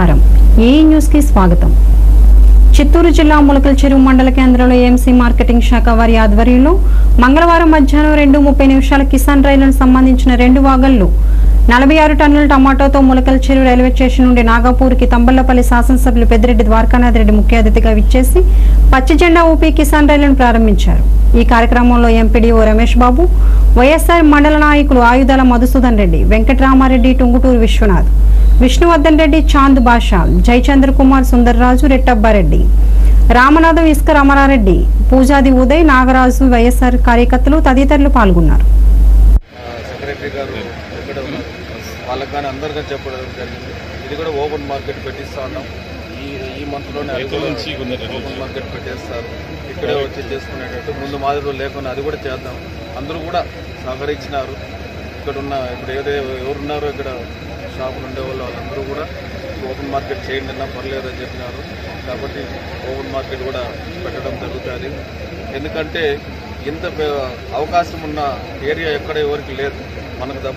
నమస్కారం ఏ న్యూస్ కి స్వాగతం చిత్తూరు జిల్లా ములకల చెరువు మండల కేంద్రంలో ఏఎంసీ మార్కెటింగ్ శాఖ వారి ఆధ్వర్యంలో మంగళవారం మధ్యాహ్నం రెండు ముప్పై నిమిషాల కిసాన్ రైలును సంబంధించిన రెండు వాగళ్లు నలభై ఆరు టన్నుల టమాటోతో ములకల చెరువు రైల్వే స్టేషన్ నుండి నాగపూర్కి తంబళ్లపల్లి శాసనసభ్యులు పెద్దిరెడ్డి ద్వారకానాథ్ రెడ్డి ముఖ్య అతిథిగా విచ్చేసి పచ్చి జెండా ఊపి కిసాన్ రైలును ప్రారంభించారు ఈ కార్యక్రమంలో ఎంపీడీఓ రమేష్ బాబు వైఎస్ఆర్ మండల నాయకులు ఆయుధాల మధుసూదన్ రెడ్డి వెంకటరామారెడ్డి టుంగుటూరు విశ్వనాథ్ విష్ణువర్ధన్ రెడ్డి చాంద్ బాషా జయచంద్ర కుమార్ సుందర్రాజు రెట్టబ్బారెడ్డి రామనాథం ఇసుక రమణారెడ్డి పూజాది ఉదయ్ నాగరాజు వైఎస్ఆర్ కార్యకర్తలు తదితరులు పాల్గొన్నారు సెక్రటరీ గారు ఎక్కడ ఉన్నారు వాళ్ళకి కానీ అందరికీ చెప్పడం జరిగింది ఇది కూడా ఓపెన్ మార్కెట్ పెట్టిస్తా ఉన్నాం ఈ ఈ మంత్లోనే అది కూడా ఓపెన్ మార్కెట్ పెట్టేస్తారు ఇక్కడే వచ్చి చేసుకునేటట్టు ముందు మాదిరిలో లేకుండా అది కూడా చేద్దాం అందరూ కూడా సహకరించినారు ఇక్కడ ఉన్న ఇప్పుడు ఏదే ఎవరున్నారో ఇక్కడ షాపులు ఉండే వాళ్ళు వాళ్ళందరూ కూడా ఓపెన్ మార్కెట్ చేయండి అన్నా పర్లేదు అని చెప్పినారు కాబట్టి ఓపెన్ మార్కెట్ కూడా పెట్టడం జరుగుతుంది ఎందుకంటే ఇంత పె- అవకాశం ఉన్న ఏరియా ఎక్కడ ఎవరికి లేదు మనకు తప్ప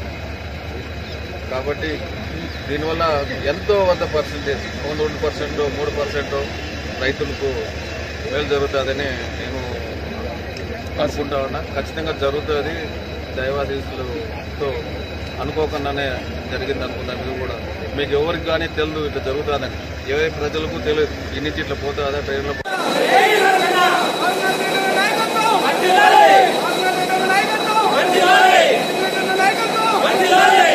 కాబట్టి దీనివల్ల ఎంతో వంద పర్సెంటేజ్ రెండు రెండు పర్సెంట్ మూడు పర్సెంట్ రైతులకు మేలు జరుగుతుందని నేను అనుకుంటా ఉన్నా ఖచ్చితంగా జరుగుతుంది దైవాశీసులతో అనుకోకుండానే జరిగింది అనుకున్నాను ఇది కూడా మీకు ఎవరికి కానీ తెలియదు ఇట్లా జరుగుతుందని ఏ ప్రజలకు తెలియదు ఈ నుంచి ఇట్లా పోతుందా ట్రైన్లో నాయకత్వం